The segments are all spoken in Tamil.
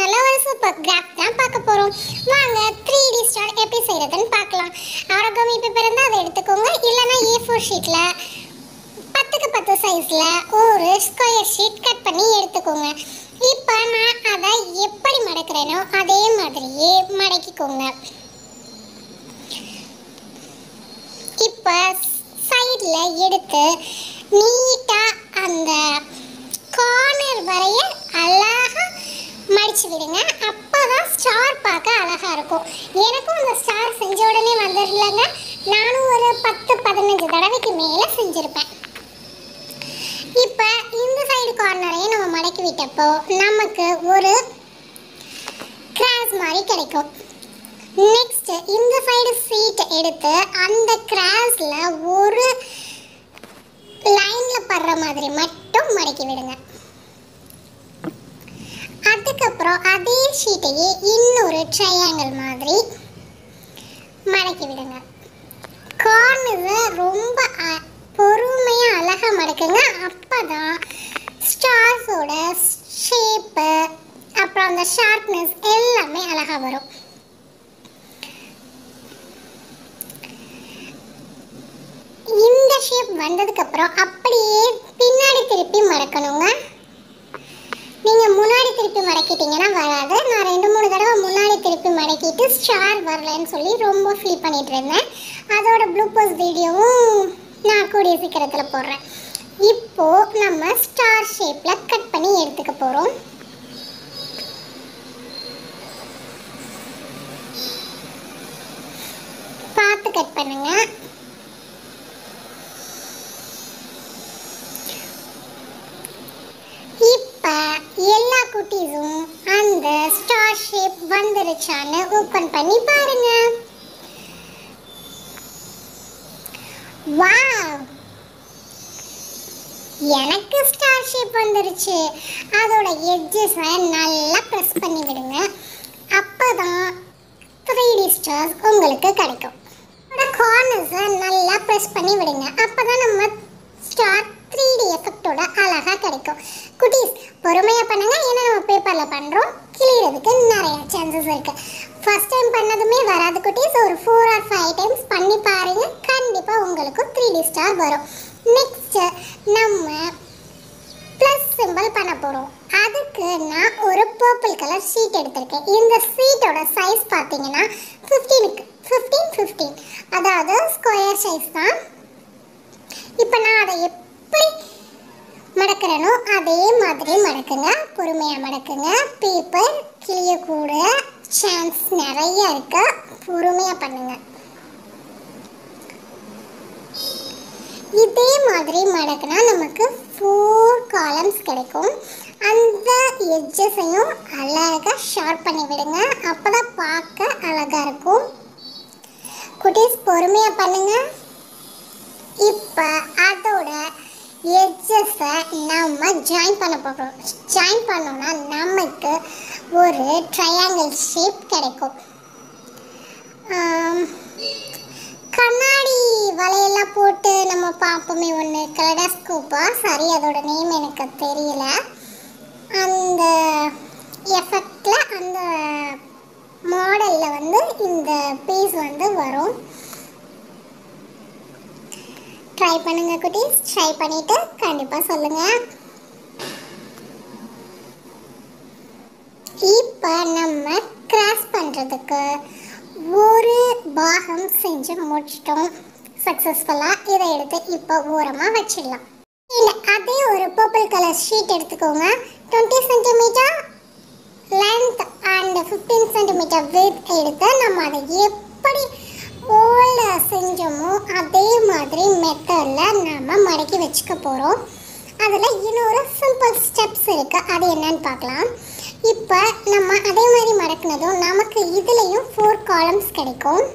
நல்ல ஒரு சூப்பர் கிராஃப் தான் பார்க்க போகிறோம் வாங்க த்ரீ டி ஸ்டார் எப்படி செய்கிறதுன்னு பார்க்கலாம் ஆரோக்கியமி பேப்பர் இருந்தால் அதை எடுத்துக்கோங்க இல்லைன்னா ஏ ஃபோர் ஷீட்டில் பத்துக்கு பத்து சைஸில் ஒரு ஸ்கொயர் ஷீட் கட் பண்ணி எடுத்துக்கோங்க இப்போ நான் அதை எப்படி மடக்கிறேனோ அதே மாதிரியே மடக்கிக்கோங்க இப்போ சைடில் எடுத்து நீட்டாக அந்த கார்னர் வரைய அழகாக மடிச்சு விடுங்க அப்போ தான் ஸ்டார் பார்க்க அழகாக இருக்கும் எனக்கும் அந்த ஸ்டார் செஞ்ச உடனே வந்துடலங்க நானும் ஒரு பத்து பதினஞ்சு தடவைக்கு மேலே செஞ்சுருப்பேன் இப்போ இந்த சைடு கார்னரையும் நம்ம மடக்கி விட்டப்போ நமக்கு ஒரு கிராஸ் மாதிரி கிடைக்கும் நெக்ஸ்ட் இந்த சைடு சீட் எடுத்து அந்த கிராஸ்ல ஒரு லைன்ல படுற மாதிரி மட்டும் மடக்கி விடுங்க அதுக்கப்புறம் அதே ஷீட்டையே இன்னொரு ட்ரையாங்கிள் மாதிரி மடக்கி விடுங்க கார்னர் ரொம்ப அ- பொறுமையா அழகா மடக்குங்க அப்பதான் ஸ்டார்ஸோட ஷேப்பு அப்புறம் அந்த ஷார்ப்னஸ் எல்லாமே அழகா வரும் இந்த ஷேப் வந்ததுக்கு அப்புறம் அப்படியே பின்னாடி திருப்பி மடக்கணுங்க நீங்க முன்னாடி திருப்பி மடக்கிட்டீங்கன்னா வராது நான் ரெண்டு மூணு தடவை முன்னாடி திருப்பி மடக்கிட்டு ஸ்டார் வரலன்னு சொல்லி ரொம்ப ஃபீல் பண்ணிட்டு இருந்தேன் அதோட ப்ளூபர்ஸ் வீடியோவும் நான் கூடிய சீக்கிரத்தில் போடுறேன் இப்போ நம்ம ஸ்டார் ஷேப்ல கட் பண்ணி எடுத்துக்க போறோம் பார்த்து கட் பண்ணுங்க இப்ப எல்லா குட்டீஸும் அந்த ஸ்டார் ஷேப் வந்துருச்சான்னு ஓபன் பண்ணி பாருங்க வாவ் எனக்கு ஸ்டார் ஷேப் வந்துருச்சு அதோட எட்ஜஸை நல்லா ப்ரெஸ் பண்ணி விடுங்க அப்பதான் த்ரீ டி ஸ்டார்ஸ் உங்களுக்கு கிடைக்கும் கார்னர்ஸை நல்லா ப்ரெஸ் பண்ணி விடுங்க அப்பதான் நம்ம ஸ்டார் த்ரீ டி எஃபெக்டோட அழகாக கிடைக்கும் குட்டீஸ் பொறுமையாக பண்ணுங்க ஏன்னா நம்ம பேப்பரில் பண்ணுறோம் கிளியறதுக்கு நிறைய சான்சஸ் இருக்கு ஃபர்ஸ்ட் டைம் பண்ணதுமே வராது குட்டீஸ் ஒரு ஃபோர் ஆர் ஃபைவ் டைம்ஸ் பண்ணி பாருங்க கண்டிப்பாக உங்களுக்கு த்ரீ டி ஸ்டார் வரும் நெக்ஸ்ட் நம்ம ப்ளஸ் சிம்பிள் பண்ண போகிறோம் அதுக்கு நான் ஒரு பர்பிள் கலர் ஷீட் எடுத்திருக்கேன் இந்த ஷீட்டோட சைஸ் பார்த்தீங்கன்னா ஃபிஃப்டீனுக்கு ஃபிஃப்டீன் ஃபிஃப்டீன் அதாவது ஸ்கொயர் சைஸ் தான் இப்போ நான் அதை எப்படி மடக்கிறேனோ அதே மாதிரி மடக்குங்க பொறுமையாக மடக்குங்க பேப்பர் கிளியக்கூட சான்ஸ் நிறைய இருக்கு பொறுமையாக பண்ணுங்க இதே மாதிரி மடக்குனா நமக்கு ஃபோர் காலம்ஸ் கிடைக்கும் அந்த எட்ஜஸையும் அழகாக ஷார்ப் பண்ணி விடுங்க அப்பதான் பார்க்க அழகாக இருக்கும் குட்டீஸ் பொறுமையாக பண்ணுங்க இப்போ அதோட எட்ஜஸை நம்ம ஜாயின் பண்ண போகிறோம் ஜாயின் பண்ணோம்னா நமக்கு ஒரு ட்ரையாங்கிள் ஷேப் கிடைக்கும் ஆம், கண்ணாடி வலையெல்லாம் போட்டு நம்ம பார்ப்போமே ஒன்று கலடாஸ்கோப்பா சரி அதோட நேம் எனக்கு தெரியல அந்த எஃபெக்டில் அந்த மாடலில் வந்து இந்த பீஸ் வந்து வரும் ட்ரை பண்ணுங்க குட்டீஸ் ட்ரை பண்ணிட்டு கண்டிப்பா சொல்லுங்க இப்போ நம்ம கிராஸ் பண்றதுக்கு ஒரு பாகம் செஞ்சு முடிச்சிட்டோம் சக்ஸஸ்ஃபுல்லாக இதை எடுத்து இப்போ ஓரமாக வச்சிடலாம் இல்லை அதே ஒரு பர்பிள் கலர் ஷீட் எடுத்துக்கோங்க twenty centimetre length and fifteen centimetre with எடுத்து நம்ம அதை எப்படி ஓல்டு செஞ்சோமோ அதே மாதிரி மெத்தடில் நம்ம மடக்கி வச்சுக்க போகிறோம் அதில் இன்னொரு சிம்பிள் ஸ்டெப்ஸ் இருக்குது அது என்னன்னு பார்க்கலாம் இப்போ நம்ம அதே மாதிரி மடக்குனதும் நமக்கு இதுலேயும் ஃபோர் காலம்ஸ் கிடைக்கும்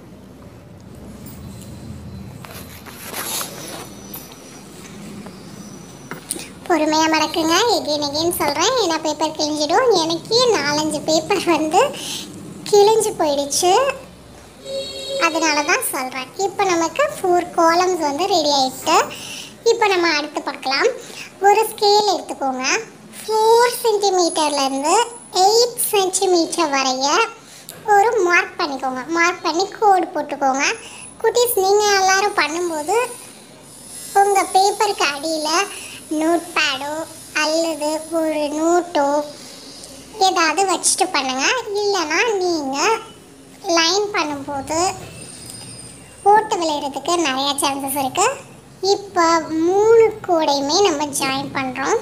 பொறுமையாக மடக்குங்க எகெயின் எகெயின் சொல்கிறேன் ஏன்னா பேப்பர் கிழிஞ்சிடும் எனக்கே நாலஞ்சு பேப்பர் வந்து கிழிஞ்சு போயிடுச்சு அதனால தான் சொல்கிறேன் இப்போ நமக்கு ஃபோர் காலம்ஸ் வந்து ரெடி ஆயிட்டு இப்போ நம்ம அடுத்து பார்க்கலாம் ஒரு ஸ்கேல் எடுத்துக்கோங்க ஃபோர் சென்டிமீட்டர்லேருந்து எயிட் சென்டிமீட்டர் வரைய ஒரு மார்க் பண்ணிக்கோங்க மார்க் பண்ணி கோடு போட்டுக்கோங்க குட்டீஸ் நீங்கள் எல்லாரும் பண்ணும்போது உங்கள் பேப்பருக்கு அடியில் நோட் பேடோ அல்லது ஒரு நோட்டோ ஏதாவது வச்சுட்டு பண்ணுங்கள் இல்லைன்னா நீங்கள் லைன் பண்ணும்போது ஓட்டு விளையிறதுக்கு நிறைய சான்சஸ் இருக்குது இப்போ மூணு கூடையுமே நம்ம ஜாயின் பண்ணுறோம்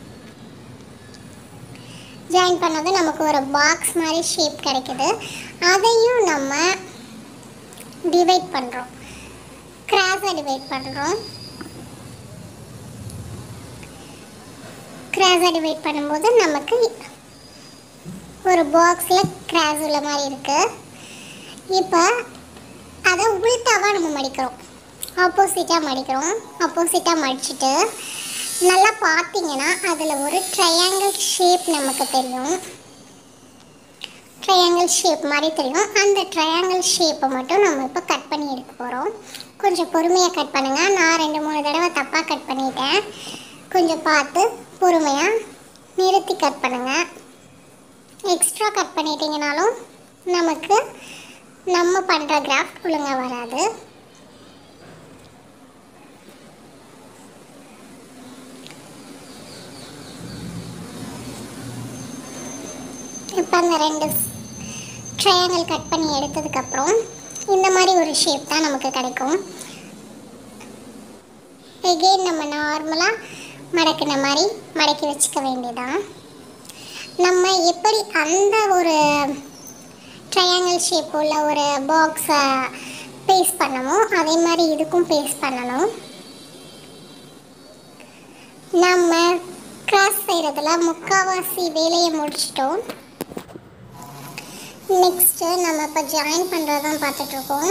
ஜாயின் பண்ணது நமக்கு ஒரு பாக்ஸ் மாதிரி ஷேப் கிடைக்குது அதையும் நம்ம டிவைட் பண்ணுறோம் கிராஸை டிவைட் பண்ணுறோம் கிராஸை டிவைட் பண்ணும்போது நமக்கு ஒரு பாக்ஸில் கிராஸ் உள்ள மாதிரி இருக்குது இப்போ அதை உள்டாவாக நம்ம மடிக்கிறோம் ஆப்போசிட்டாக மடிக்கிறோம் ஆப்போசிட்டாக மடிச்சுட்டு நல்லா பார்த்தீங்கன்னா அதில் ஒரு ட்ரையாங்கிள் ஷேப் நமக்கு தெரியும் ட்ரையாங்கிள் ஷேப் மாதிரி தெரியும் அந்த ட்ரையாங்கிள் ஷேப்பை மட்டும் நம்ம இப்போ கட் பண்ணி எடுக்க போகிறோம் கொஞ்சம் பொறுமையாக கட் பண்ணுங்கள் நான் ரெண்டு மூணு தடவை தப்பாக கட் பண்ணிட்டேன் கொஞ்சம் பார்த்து பொறுமையாக நிறுத்தி கட் பண்ணுங்கள் எக்ஸ்ட்ரா கட் பண்ணிட்டீங்கனாலும் நமக்கு நம்ம பண்ணுற கிராஃப்ட் ஒழுங்காக வராது இப்போ அந்த ரெண்டு ட்ரையாங்கிள் கட் பண்ணி எடுத்ததுக்கப்புறம் இந்த மாதிரி ஒரு ஷேப் தான் நமக்கு கிடைக்கும் எகெயின் நம்ம நார்மலாக மடக்கின மாதிரி மடக்கி வச்சுக்க வேண்டியதான் நம்ம எப்படி அந்த ஒரு ட்ரையாங்கிள் ஷேப் உள்ள ஒரு பாக்ஸை பேஸ்ட் பண்ணமோ அதே மாதிரி இதுக்கும் பேஸ்ட் பண்ணணும் நம்ம கிராஸ் செய்கிறதுல முக்கால்வாசி வேலையை முடிச்சிட்டோம் நெக்ஸ்ட்டு நம்ம இப்போ ஜாயின் பண்ணுறதான் பார்த்துட்ருக்கோம்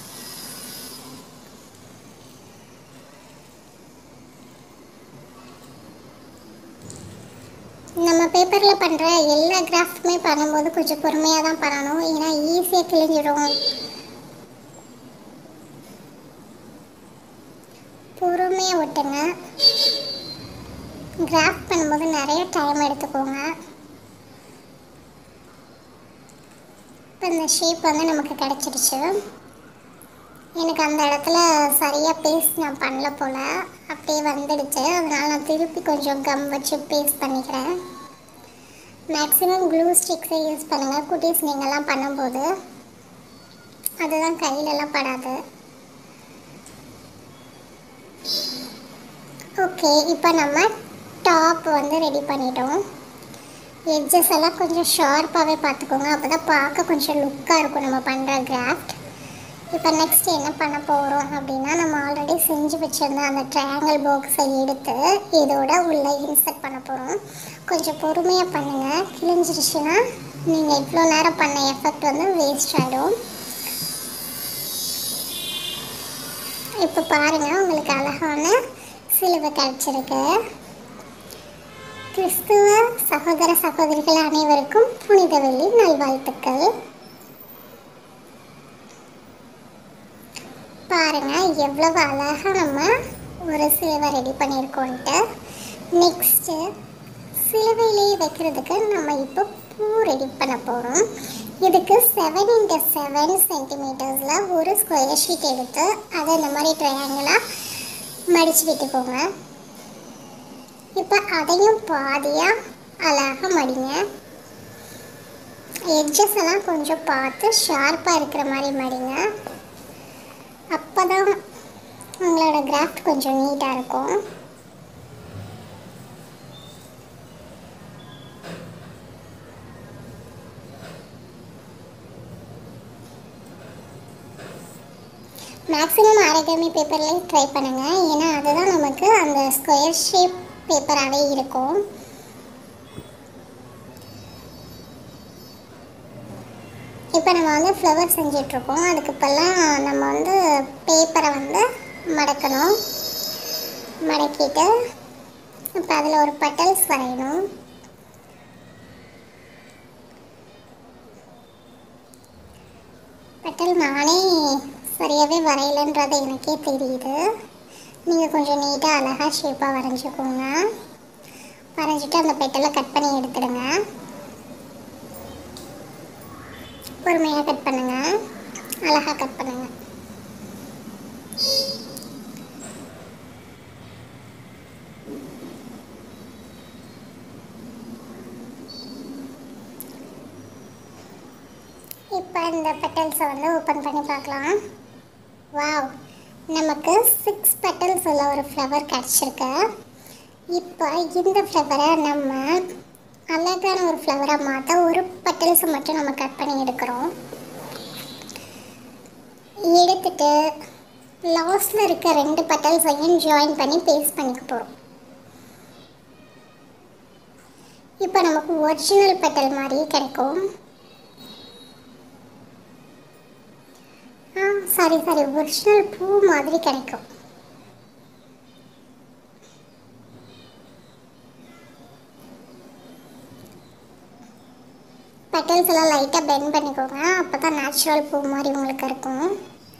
நம்ம பேப்பரில் பண்ணுற எல்லா கிராஃப்ட்டுமே பண்ணும்போது கொஞ்சம் பொறுமையாக தான் பண்ணணும் ஏன்னா ஈஸியாக கிழிஞ்சிடும் பொறுமையாக விட்டுங்க கிராஃப்ட் பண்ணும்போது நிறைய டைம் எடுத்துக்கோங்க இப்போ இந்த ஷேப் வந்து நமக்கு கிடச்சிருச்சு எனக்கு அந்த இடத்துல சரியாக பேஸ்ட் நான் பண்ணல போல் அப்படியே வந்துடுச்சு அதனால் நான் திருப்பி கொஞ்சம் கம் வச்சு பேஸ்ட் பண்ணிக்கிறேன் மேக்ஸிமம் க்ளூ ஸ்டிக்ஸை யூஸ் பண்ணுங்கள் குட்டீஸ் நீங்கள்லாம் பண்ணும்போது அதுதான் கையிலலாம் படாது ஓகே இப்போ நம்ம டாப் வந்து ரெடி பண்ணிட்டோம் எட்ஜஸ் எல்லாம் கொஞ்சம் ஷார்ப்பாகவே பார்த்துக்கோங்க அப்போ தான் பார்க்க கொஞ்சம் லுக்காக இருக்கும் நம்ம பண்ணுற கிராஃப்ட் இப்போ நெக்ஸ்ட் என்ன பண்ண போகிறோம் அப்படின்னா நம்ம ஆல்ரெடி செஞ்சு வச்சுருந்த அந்த ட்ரையாங்கிள் பாக்ஸை எடுத்து இதோட உள்ளே இன்சர்ட் பண்ண போகிறோம் கொஞ்சம் பொறுமையாக பண்ணுங்கள் கிழிஞ்சிருச்சுன்னா நீங்கள் இவ்வளோ நேரம் பண்ண எஃபெக்ட் வந்து வேஸ்ட் ஆகிடும் இப்போ பாருங்கள் உங்களுக்கு அழகான சிலுவை கிடச்சிருக்கு கிறிஸ்துவ சகோதர சகோதரிகள் அனைவருக்கும் புனித வெள்ளி நல்வாழ்த்துக்கள் பாருங்க எவ்வளவு அழகாக நம்ம ஒரு சிலுவை ரெடி பண்ணியிருக்கோன்ட்டு நெக்ஸ்ட்டு சிலுவையிலேயே வைக்கிறதுக்கு நம்ம இப்போ பூ ரெடி பண்ண போகிறோம் இதுக்கு செவன் இன்ட்டு செவன் சென்டிமீட்டர்ஸில் ஒரு ஸ்கொயர் ஷீட் எடுத்து அதை இந்த மாதிரி ட்ரையாங்கிளாக மடித்து விட்டுக்கோங்க இப்போ அதையும் பாதியாக அழகாக மடிங்க எட்ஜஸ் எல்லாம் கொஞ்சம் பார்த்து ஷார்ப்பாக இருக்கிற மாதிரி மடிங்க அப்போ தான் உங்களோட கிராஃப்ட் கொஞ்சம் நீட்டாக இருக்கும் மேக்ஸிமம் ஆரோக்கியமி பேப்பர்லேயே ட்ரை பண்ணுங்கள் ஏன்னா அதுதான் நமக்கு அந்த ஸ்கொயர் ஷேப் பேப்பராகவே இருக்கும் இப்போ நம்ம வந்து ஃப்ளவர் செஞ்சிட்ருக்கோம் அதுக்கு இப்போல்லாம் நம்ம வந்து பேப்பரை வந்து மடக்கணும் மடக்கிட்டு இப்போ அதில் ஒரு பட்டல்ஸ் வரையணும் பட்டல் நானே சரியாகவே வரையலைன்றது எனக்கே தெரியுது நீங்கள் கொஞ்சம் நீட்டாக அழகாக ஷேப்பாக வரைஞ்சிக்கோங்க வரைஞ்சிட்டு அந்த பெட்டலை கட் பண்ணி எடுத்துடுங்க பொறுமையாக கட் பண்ணுங்க அழகாக கட் பண்ணுங்க இப்போ இந்த பெட்டல்ஸை வந்து ஓப்பன் பண்ணி பார்க்கலாம் வாவ் நமக்கு சிக்ஸ் பெட்டல்ஸ் உள்ள ஒரு ஃப்ளவர் கிடச்சிருக்கு இப்போ இந்த ஃப்ளவரை நம்ம அழகான ஒரு ஃப்ளவராக மாற்ற ஒரு பெட்டல்ஸை மட்டும் நம்ம கட் பண்ணி எடுக்கிறோம் எடுத்துட்டு லாஸ்டில் இருக்க ரெண்டு பெட்டல்ஸையும் ஜாயின் பண்ணி பேஸ்ட் பண்ணிக்க போகிறோம் இப்போ நமக்கு ஒரிஜினல் பெட்டல் மாதிரி கிடைக்கும் ஆ சாரி சாரி ஒரிஜினல் பூ மாதிரி கிடைக்கும் பெட்டல்ஸ் எல்லாம் லைட்டாக பெண்ட் பண்ணிக்கோங்க அப்போ தான் நேச்சுரல் பூ மாதிரி உங்களுக்கு இருக்கும்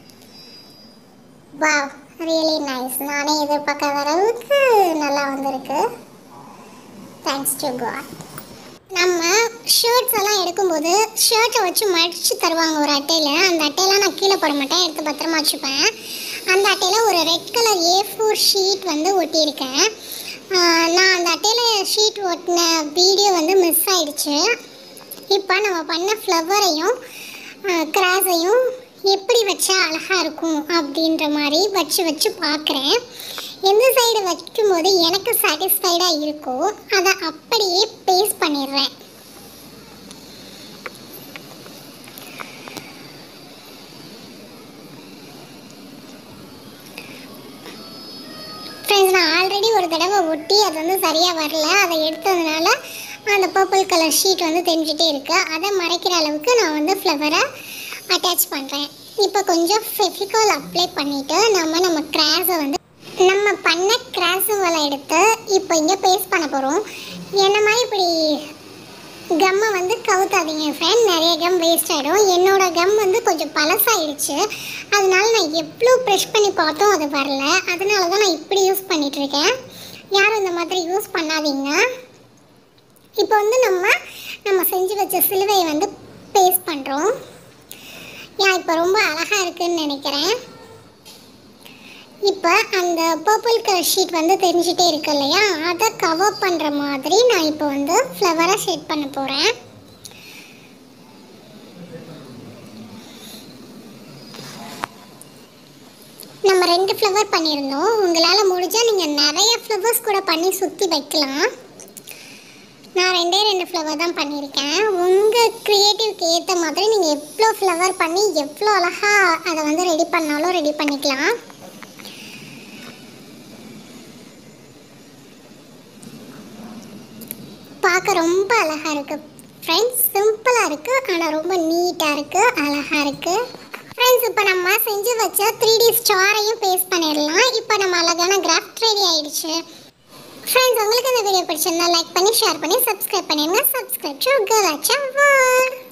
வா ரியலி நைஸ் நானே எதிர்பார்க்காத அளவுக்கு நல்லா வந்திருக்கு தேங்க்ஸ் டு காட் நம்ம ஷர்ட்ஸ் எல்லாம் எடுக்கும்போது ஷர்ட்டை வச்சு மடித்து தருவாங்க ஒரு அட்டையில் அந்த அட்டையெல்லாம் நான் கீழே போட மாட்டேன் எடுத்து பத்திரமா வச்சுப்பேன் அந்த அட்டையில் ஒரு red colour A four sheet வந்து ஒட்டியிருக்கேன் ஆஹ் நான் அந்த அட்டையில் ஷீட் ஒட்டின வீடியோ வந்து மிஸ் ஆயிடுச்சு இப்போ நம்ம பண்ண ஃப்ளவரையும் கிராஸையும் எப்படி வச்சா அழகாக இருக்கும் அப்படின்ற மாதிரி வச்சு வச்சு பார்க்குறேன் எந்த சைடு வைக்கும்போது எனக்கு சாட்டிஸ்ஃபைடாக இருக்கோ அதை அப்படியே பேஸ்ட் பண்ணிடுறேன் ஃப்ரெண்ட்ஸ் நான் ஆல்ரெடி ஒரு தடவை ஒட்டி அது வந்து சரியாக வரல அதை எடுத்ததுனால அந்த பர்பிள் கலர் ஷீட் வந்து தெரிஞ்சிட்டே இருக்கு அதை மறைக்கிற அளவுக்கு நான் வந்து ஃப்ளவரை அட்டாச் பண்ணுறேன் இப்போ கொஞ்சம் ஃபெஃபிகால் அப்ளை பண்ணிவிட்டு நம்ம நம்ம கிராஸை வந்து நம்ம பண்ண கிராஸுகளை எடுத்து இப்போ இங்கே பேஸ்ட் பண்ண போகிறோம் என்ன மாதிரி இப்படி கம்மை வந்து கவுத்தாதீங்க ஃப்ரெண்ட் நிறைய கம் வேஸ்ட் ஆகிடும் என்னோட கம் வந்து கொஞ்சம் பழசாயிடுச்சு அதனால நான் எவ்வளோ ப்ரெஷ் பண்ணி பார்த்தோம் அது வரல அதனால தான் நான் இப்படி யூஸ் பண்ணிட்டு இருக்கேன் யாரும் இந்த மாதிரி யூஸ் பண்ணாதீங்க இப்போ வந்து நம்ம நம்ம செஞ்சு வச்ச சிலுவையை வந்து பேஸ்ட் பண்ணுறோம் ஏன் இப்போ ரொம்ப அழகாக இருக்குன்னு நினைக்கிறேன் இப்போ அந்த பர்பிள் கலர் ஷீட் வந்து தெரிஞ்சிட்டே இருக்கு இல்லையா அதை கவர் பண்ணுற மாதிரி நான் இப்போ வந்து ஃப்ளவரை ஷேட் பண்ண போகிறேன் நம்ம ரெண்டு ஃப்ளவர் பண்ணியிருந்தோம் உங்களால் முடிஞ்சால் நீங்கள் நிறைய ஃப்ளவர்ஸ் கூட பண்ணி சுற்றி வைக்கலாம் நான் ரெண்டே ரெண்டு ஃப்ளவர் தான் பண்ணியிருக்கேன் உங்கள் க்ரியேட்டிவ்க்கு ஏற்ற மாதிரி நீங்கள் எவ்வளோ ஃப்ளவர் பண்ணி எவ்வளோ அழகாக அதை வந்து ரெடி பண்ணாலும் ரெடி பண்ணிக்கலாம் பார்க்க ரொம்ப அழகாக இருக்குது ஃப்ரெண்ட்ஸ் சிம்பிளாக இருக்குது ஆனால் ரொம்ப நீட்டாக இருக்குது அழகாக இருக்குது ஃப்ரெண்ட்ஸ் இப்போ நம்ம செஞ்சு வச்ச த்ரீ டி ஸ்டாரையும் பேஸ்ட் பண்ணிடலாம் இப்போ நம்ம அழகான கிராஃப்ட் ரெடி ஆயிடுச்சு ஃப்ரெண்ட்ஸ் உங்களுக்கு இந்த வீடியோ பிடிச்சிருந்தா லைக் பண்ணி ஷேர் பண்ணி சப்ஸ்கிரைப் பண்ணிடுங்க சப்ஸ்கிரைப் டு கேர்ள் வேர்ல்ட்